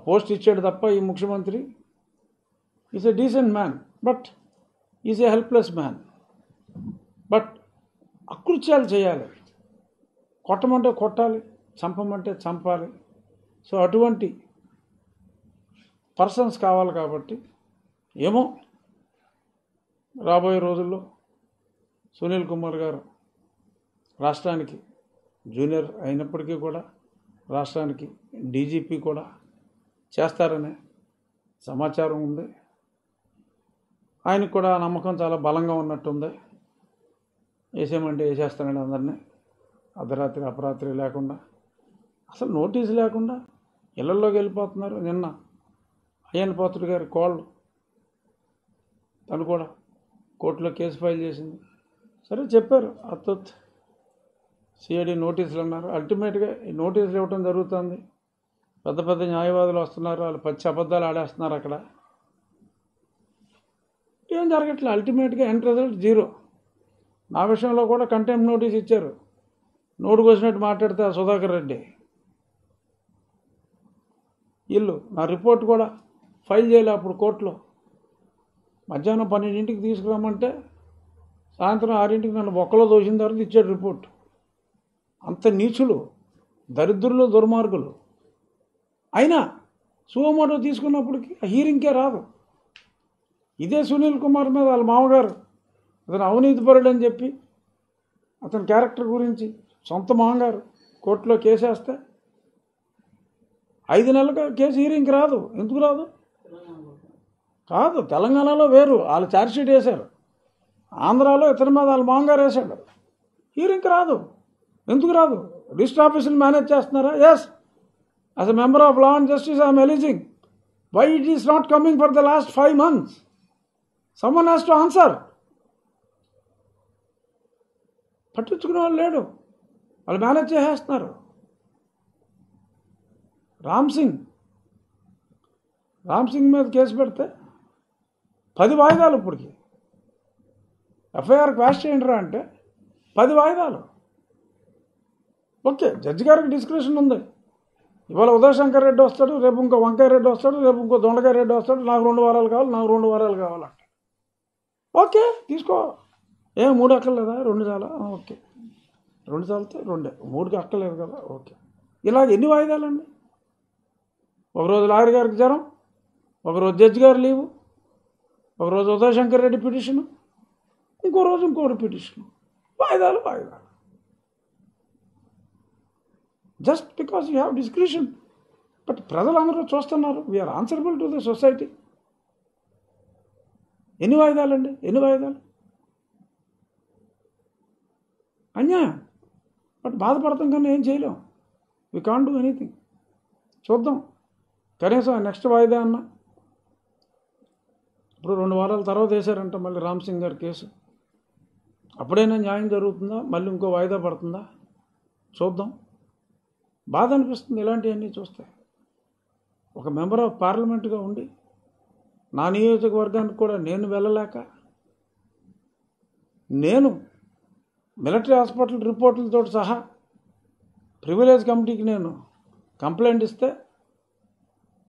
post ఇచ్చాడు తప్ప ఈ ముఖ్యమంత్రి is a decent man but is a helpless man but అకృత్యాలు చేయాలి కొట్టమంటే కొట్టాలి చంపమంటే చంపాలి సో అటువంటి పర్సన్స్ కావాలి కాబట్టి ఏమో రాబోయే రోజుల్లో సునీల్ కుమార్ గారు రాష్ట్రానికి జూనియర్ అయినప్పటికీ కూడా రాష్ట్రానికి డీజీపీ కూడా చేస్తారనే సమాచారం ఉంది ఆయనకు కూడా ఆ నమ్మకం చాలా బలంగా ఉన్నట్టుంది వేసేయమంటే వేసేస్తానండి అందరినీ అర్ధరాత్రి అపరాత్రి లేకుండా అసలు నోటీస్ లేకుండా ఇళ్లలోకి వెళ్ళిపోతున్నారు నిన్న అయ్యన్ పాత్రుడు గారి కోళ్ళు తను కూడా కోర్టులో కేసు ఫైల్ చేసింది సరే చెప్పారు అత్తొత్ సిఐడి నోటీసులు అన్నారు అల్టిమేట్గా ఈ నోటీసులు ఇవ్వటం జరుగుతుంది పెద్ద పెద్ద న్యాయవాదులు వస్తున్నారు వాళ్ళు పచ్చి అబద్ధాలు ఆడేస్తున్నారు అక్కడ ఏం జరగట్లే అల్టిమేట్గా ఎండ్ రిజల్ట్ జీరో నా విషయంలో కూడా కంటెంప్ట్ నోటీస్ ఇచ్చారు నోటుకు వచ్చినట్టు మాట్లాడితే ఆ సుధాకర్ రెడ్డి ఇల్లు నా రిపోర్ట్ కూడా ఫైల్ చేయలే అప్పుడు కోర్టులో మధ్యాహ్నం పన్నెండింటికి తీసుకురామంటే సాయంత్రం ఆరింటికి నన్ను బొక్కలో దోసిన తర్వాత ఇచ్చాడు రిపోర్ట్ అంత నీచులు దరిద్రులు దుర్మార్గులు అయినా సువమోటో తీసుకున్నప్పటికి ఆ హీరింగ్కే రాదు ఇదే సునీల్ కుమార్ మీద వాళ్ళ మామగారు అతను అవినీతిపరుడు అని చెప్పి అతని క్యారెక్టర్ గురించి సొంత మామగారు కోర్టులో కేసేస్తే ఐదు నెలలుగా కేసు హీరింగ్కి రాదు ఎందుకు రాదు కాదు తెలంగాణలో వేరు వాళ్ళు ఛార్జ్షీట్ వేశారు ఆంధ్రాలో ఇతని మీద వాళ్ళ మామగారు వేశాడు హీరింగ్కి రాదు ఎందుకు రాదు రిజిస్టర్ ఆఫీసులు మేనేజ్ చేస్తున్నారా yes as a member of law and justice I'm alleging why it is not coming for the last five months summon has to answer పట్టించుకునే వాళ్ళు లేడు వాళ్ళు మేనేజ్ చేసేస్తున్నారు రామ్ సింగ్ రామ్ సింగ్ మీద కేసు పెడితే పది వాయిదాలు ఇప్పటికి ఎఫ్ఐఆర్ క్వాష్ చేయండిరా అంటే పది వాయిదాలు ఓకే జడ్జి గారికి డిస్క్రిప్షన్ ఉంది ఇవాళ ఉదయశంకర్ రెడ్డి వస్తాడు రేపు ఇంకో వంకాయ రెడ్డి వస్తాడు రేపు ఇంకో దొండకాయ రెడ్డి వస్తాడు నాకు రెండు వారాలు కావాలి నాకు రెండు వారాలు కావాలంట ఓకే తీసుకో ఏ మూడు అక్కర్లేదా రెండు చాలా ఆ, ఓకే రెండు చాలితే రెండే మూడుకి అక్కర్లేదు కదా ఓకే ఇలాగ ఎన్ని వాయిదాలండి ఒకరోజు లాయర్ గారికి జ్వరం ఒకరోజు జడ్జి గారు లీవు ఒకరోజు ఉదయశంకర్ రెడ్డి పిటిషను ఇంకో రోజు ఇంకోటి పిటిషన్ వాయిదాలు వాయిదాలు just because you have description but ప్రజలందరూ చూస్తున్నారు we're answerable to the society ఎన్ని వాయిదాలండి ఎన్ని వాయిదాలు అన్యాయం బట్ బాధపడతాం కన్నా ఏం చేయలేం వి కాన్ డూ ఎనీథింగ్ చూద్దాం కనీసం నెక్స్ట్ వాయిదా అన్న ఇప్పుడు రెండు వారాల తర్వాత వేశారంట మళ్ళీ రామ్ సింగ్ గారి కేసు అప్పుడైనా న్యాయం జరుగుతుందా మళ్ళీ ఇంకో వాయిదా పడుతుందా చూద్దాం బాధ అనిపిస్తుంది ఇలాంటివన్నీ చూస్తే ఒక మెంబర్ ఆఫ్ పార్లమెంట్గా ఉండి నా నియోజకవర్గానికి కూడా నేను వెళ్ళలేక నేను మిలిటరీ హాస్పిటల్ రిపోర్టులతో సహా ప్రివిలేజ్ కమిటీకి నేను కంప్లైంట్ ఇస్తే